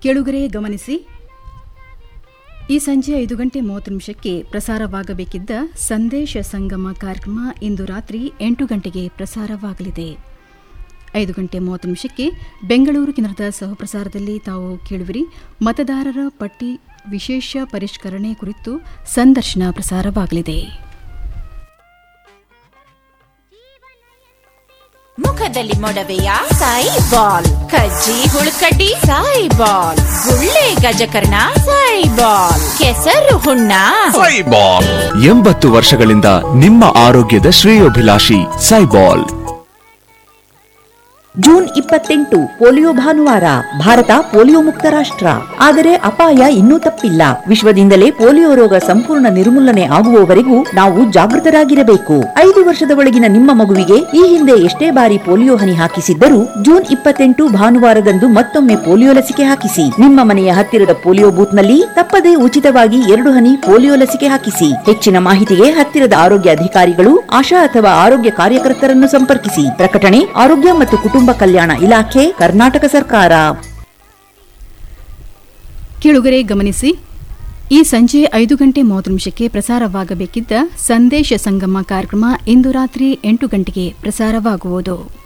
ಕೆಳುಗರೆ ಗಮನಿಸಿ ಈ ಸಂಜೆ ಐದು ಗಂಟೆ ಮೂವತ್ತು ನಿಮಿಷಕ್ಕೆ ಪ್ರಸಾರವಾಗಬೇಕಿದ್ದ ಸಂದೇಶ ಸಂಗಮ ಕಾರ್ಯಕ್ರಮ ಇಂದು ರಾತ್ರಿ ಎಂಟು ಗಂಟೆಗೆ ಪ್ರಸಾರವಾಗಲಿದೆ ಐದು ಗಂಟೆ ಮೂವತ್ತು ನಿಮಿಷಕ್ಕೆ ಬೆಂಗಳೂರು ಕೇಂದ್ರದ ಸಹಪ್ರಸಾರದಲ್ಲಿ ತಾವು ಕೇಳುವಿರಿ ಮತದಾರರ ಪಟ್ಟಿ ವಿಶೇಷ ಪರಿಷ್ಕರಣೆ ಕುರಿತು ಸಂದರ್ಶನ ಪ್ರಸಾರವಾಗಲಿದೆ ಮುಖದಲ್ಲಿ ಮೊಡವೆಯ ಸಾಯಿ ಬಾಲ್ ಕಜ್ಜಿ ಹುಳುಕಡ್ಡಿ ಸಾಯಿ ಬಾಲ್ ಗುಳ್ಳೆ ಗಜಕರ್ಣ ಸಾಯಿ ಬಾಲ್ ಕೆಸರು ಹುಣ್ಣ ಸೈಬಾಲ್ ಎಂಬತ್ತು ವರ್ಷಗಳಿಂದ ನಿಮ್ಮ ಆರೋಗ್ಯದ ಶ್ರೇಯೋಭಿಲಾಷಿ ಸೈಬಾಲ್ ಜೂನ್ ಇಪ್ಪತ್ತೆಂಟು ಪೋಲಿಯೋ ಭಾನುವಾರ ಭಾರತ ಪೋಲಿಯೋ ಮುಕ್ತ ರಾಷ್ಟ್ರ ಆದರೆ ಅಪಾಯ ಇನ್ನೂ ತಪ್ಪಿಲ್ಲ ವಿಶ್ವದಿಂದಲೇ ಪೋಲಿಯೋ ರೋಗ ಸಂಪೂರ್ಣ ನಿರ್ಮೂಲನೆ ಆಗುವವರೆಗೂ ನಾವು ಜಾಗೃತರಾಗಿರಬೇಕು ಐದು ವರ್ಷದ ಒಳಗಿನ ನಿಮ್ಮ ಮಗುವಿಗೆ ಈ ಹಿಂದೆ ಎಷ್ಟೇ ಬಾರಿ ಪೋಲಿಯೋ ಹನಿ ಹಾಕಿಸಿದ್ದರೂ ಜೂನ್ ಇಪ್ಪತ್ತೆಂಟು ಭಾನುವಾರದಂದು ಮತ್ತೊಮ್ಮೆ ಪೋಲಿಯೋ ಲಸಿಕೆ ಹಾಕಿಸಿ ನಿಮ್ಮ ಮನೆಯ ಹತ್ತಿರದ ಪೋಲಿಯೋ ಬೂತ್ನಲ್ಲಿ ತಪ್ಪದೇ ಉಚಿತವಾಗಿ ಎರಡು ಹನಿ ಪೋಲಿಯೋ ಲಸಿಕೆ ಹಾಕಿಸಿ ಹೆಚ್ಚಿನ ಮಾಹಿತಿಗೆ ಹತ್ತಿರದ ಆರೋಗ್ಯ ಅಧಿಕಾರಿಗಳು ಆಶಾ ಅಥವಾ ಆರೋಗ್ಯ ಕಾರ್ಯಕರ್ತರನ್ನು ಸಂಪರ್ಕಿಸಿ ಪ್ರಕಟಣೆ ಆರೋಗ್ಯ ಮತ್ತು ಕುಟುಂಬ ಕಲ್ಯಾಣ ಇಲಾಖೆ ಕರ್ನಾಟಕ ಸರ್ಕಾರ ಕೆಳುಗರೆ ಗಮನಿಸಿ ಈ ಸಂಜೆ ಐದು ಗಂಟೆ ಮೂವತ್ತು ನಿಮಿಷಕ್ಕೆ ಪ್ರಸಾರವಾಗಬೇಕಿದ್ದ ಸಂದೇಶ ಸಂಗಮ ಕಾರ್ಯಕ್ರಮ ಇಂದು ರಾತ್ರಿ ಎಂಟು ಗಂಟೆಗೆ ಪ್ರಸಾರವಾಗುವುದು